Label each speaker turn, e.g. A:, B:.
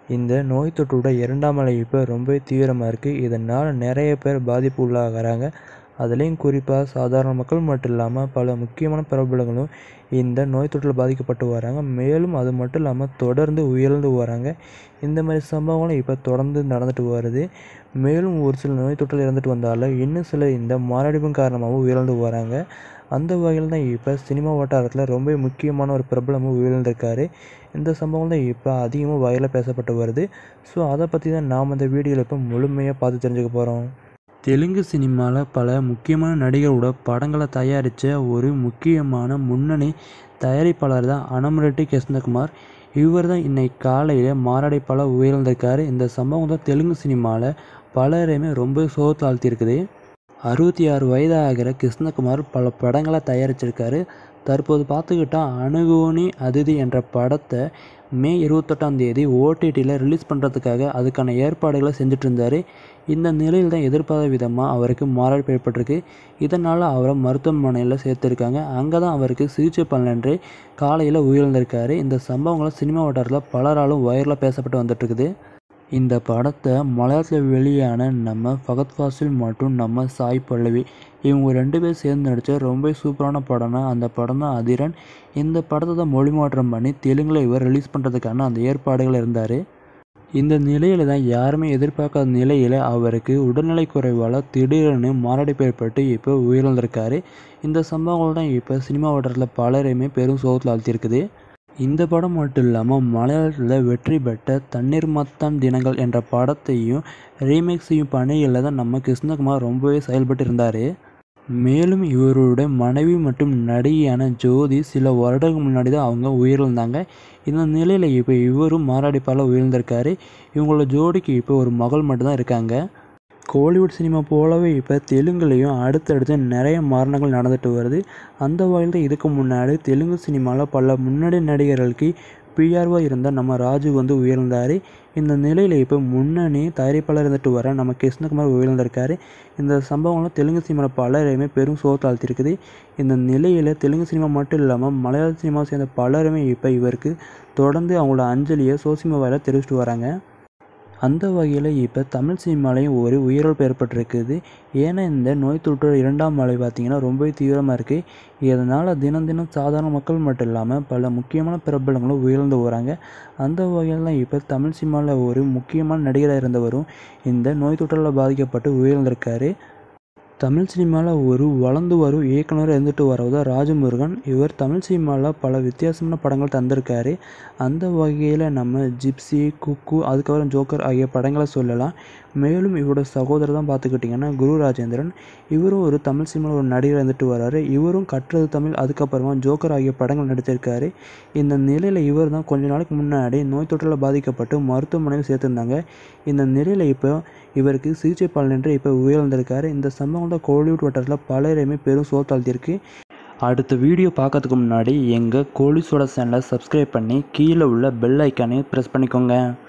A: இந்த நோய் தொற்றோட இரண்டாம் அலை இப்போ ரொம்ப தீவிரமாக இருக்குது இதனால் நிறைய பேர் பாதிப்பு உள்ளாகிறாங்க அதுலேயும் குறிப்பாக சாதாரண மக்கள் மட்டும் இல்லாமல் பல முக்கியமான பிரபலங்களும் இந்த நோய் தொற்றில் பாதிக்கப்பட்டு வராங்க மேலும் அது மட்டும் இல்லாமல் தொடர்ந்து உயர்ந்து வராங்க இந்த மாதிரி சம்பவங்களும் இப்போ தொடர்ந்து நடந்துட்டு வருது மேலும் ஒரு சில நோய் தொற்றில் இறந்துட்டு வந்தாலும் இன்னும் சிலர் இந்த மாரடைப்பின் காரணமாகவும் உயர்ந்து வராங்க அந்த வகையில் தான் இப்போ சினிமா வட்டாரத்தில் ரொம்ப முக்கியமான ஒரு பிரபலமும் உயர்ந்திருக்காரு இந்த சம்பவம் தான் இப்போ அதிகமாக வகையில் பேசப்பட்டு வருது ஸோ அதை பற்றி தான் நாம் இந்த வீடியோவில் இப்போ முழுமையாக பார்த்து தெரிஞ்சுக்க போகிறோம் தெலுங்கு சினிமாவில் பல முக்கியமான நடிகரோட படங்களை தயாரித்த ஒரு முக்கியமான முன்னணி தயாரிப்பாளர் தான் அனமரெட்டி கிருஷ்ணகுமார் இவர் தான் இன்னைக்கு காலையில் மாரடைப்பால் உயர்ந்திருக்காரு இந்த சம்பவம் தான் தெலுங்கு சினிமாவில் பலரையுமே ரொம்ப சோத்தாழ்த்தியிருக்குது அறுபத்தி ஆறு வயதாகிற கிருஷ்ணகுமார் பல படங்களை தயாரிச்சிருக்காரு தற்போது பார்த்துக்கிட்டா அணுகோனி அதிதி என்ற படத்தை மே இருபத்தெட்டாம் தேதி ஓடிடியில் ரிலீஸ் பண்ணுறதுக்காக அதுக்கான ஏற்பாடுகளை செஞ்சுட்டு இருந்தார் இந்த நிலையில் தான் எதிர்பாராத விதமாக அவருக்கு மாரடைப்பு ஏற்பட்டிருக்கு இதனால் அவரை மருத்துவமனையில் சேர்த்துருக்காங்க அங்கே தான் அவருக்கு சிகிச்சை பலனின்றி காலையில் உயிரிழந்திருக்காரு இந்த சம்பவங்களை சினிமா வட்டாரத்தில் பலராலும் வைரலாக பேசப்பட்டு வந்துட்டுருக்குது இந்த படத்தை மலையாளத்தில் வெளியான நம்ம ஃபகத் ஃபாசில் மற்றும் நம்ம சாய் பல்லவி இவங்க ரெண்டு பேர் சேர்ந்து நடித்த ரொம்ப சூப்பரான படம்னா அந்த படம் தான் அதிரன் இந்த படத்தை தான் மொழி மாற்றம் பண்ணி தெலுங்கில் இவர் ரிலீஸ் பண்ணுறதுக்கான அந்த ஏற்பாடுகள் இருந்தார் இந்த நிலையில் தான் யாருமே எதிர்பார்க்காத நிலையில் அவருக்கு உடல்நிலை குறைவால் திடீர்னு மாரடைப்பு ஏற்பட்டு இப்போ உயிரிழந்திருக்காரு இந்த சம்பவங்கள் தான் இப்போ சினிமா வட்டாரத்தில் பலரையுமே பெரும் சோகத்தில் ஆழ்த்தியிருக்குது இந்த படம் மட்டும் இல்லாமல் மலையாளத்தில் வெற்றி பெற்ற தண்ணீர் மத்தான் தினங்கள் என்ற படத்தையும் ரீமேக் செய்யும் பணிகளில் தான் நம்ம கிருஷ்ணகுமார் ரொம்பவே செயல்பட்டு இருந்தார் மேலும் இவருடைய மனைவி மற்றும் நடிகையான ஜோதி சில வருடங்களுக்கு முன்னாடி தான் அவங்க உயிரிழந்தாங்க இந்த நிலையில் இப்போ இவரும் மாரடைப்பால் உயிர்ந்திருக்காரு இவங்களோட ஜோடிக்கு இப்போ ஒரு மகள் மட்டும்தான் இருக்காங்க கோலிவுட் சினிமா போலவே இப்போ தெலுங்குலேயும் அடுத்தடுத்து நிறைய மரணங்கள் நடந்துட்டு வருது அந்த வகையில் தான் இதுக்கு முன்னாடி தெலுங்கு சினிமாவில் பல முன்னணி நடிகர்களுக்கு பிஆர்ஓ இருந்த நம்ம ராஜு வந்து உயர்ந்தார் இந்த நிலையில் இப்போ முன்னணி தயாரிப்பாளர் இருந்துட்டு வர நம்ம கிருஷ்ணகுமார் உயர்ந்திருக்காரு இந்த சம்பவம்லாம் தெலுங்கு சினிமாவில் பலரையுமே பெரும் சோத்தாழ்த்திருக்குது இந்த நிலையில் தெலுங்கு சினிமா மட்டும் இல்லாமல் மலையாள சினிமாவை சேர்ந்த பலருமே இப்போ இவருக்கு தொடர்ந்து அவங்களோட அஞ்சலியை சோசியல் வாயில் தெரிவிச்சிட்டு வராங்க அந்த வகையில் இப்போ தமிழ் சினிமாலையும் ஒரு உயிரிழப்பு ஏற்பட்டிருக்குது ஏன்னா இந்த நோய் தொற்று இரண்டாம் அலை பார்த்திங்கன்னா ரொம்பவே தீவிரமாக இருக்குது இதனால் தினம் தினம் சாதாரண மக்கள் மட்டும் இல்லாமல் பல முக்கியமான பிரபலங்களும் உயர்ந்து வராங்க அந்த வகையில் தான் இப்போ தமிழ் சினிமாவில் ஒரு முக்கியமான நடிகராக இருந்தவரும் இந்த நோய் தொற்றால் பாதிக்கப்பட்டு உயர்ந்திருக்காரு தமிழ் சினிமாவில் ஒரு வளர்ந்து வரும் இயக்குனர் இருந்துட்டு வரவு ராஜமுருகன் இவர் தமிழ் சினிமாவில் பல வித்தியாசமான படங்கள் தந்திருக்காரு அந்த வகையில் நம்ம ஜிப்சி குக்கு அதுக்கப்புறம் ஜோக்கர் ஆகிய படங்களை சொல்லலாம் மேலும் இவரோட சகோதரர் தான் பார்த்துக்கிட்டிங்கன்னா குரு ராஜேந்திரன் இவரும் ஒரு தமிழ் சினிமாவில் ஒரு நடிகர் இருந்துட்டு வராரு இவரும் கற்றது தமிழ் அதுக்கப்புறமா ஜோக்கர் ஆகிய படங்கள் நடிச்சிருக்காரு இந்த நிலையில் இவர் தான் கொஞ்ச நாளைக்கு முன்னாடி நோய் தொற்றில் பாதிக்கப்பட்டு மருத்துவமனையில் சேர்த்துருந்தாங்க இந்த நிலையில் இப்போ இவருக்கு சிகிச்சை பலனின்றி இப்போ உயர்ந்திருக்காரு இந்த சம்பவம் தான் கோலிவுட் வட்டாரத்தில் பலரையுமே பெரும் சோத்தாழ்த்திருக்கு அடுத்த வீடியோ பார்க்கறதுக்கு முன்னாடி எங்கள் கோலிஸோட சேனலை சப்ஸ்கிரைப் பண்ணி கீழே உள்ள பெல் ஐக்கானையும் ப்ரெஸ் பண்ணிக்கோங்க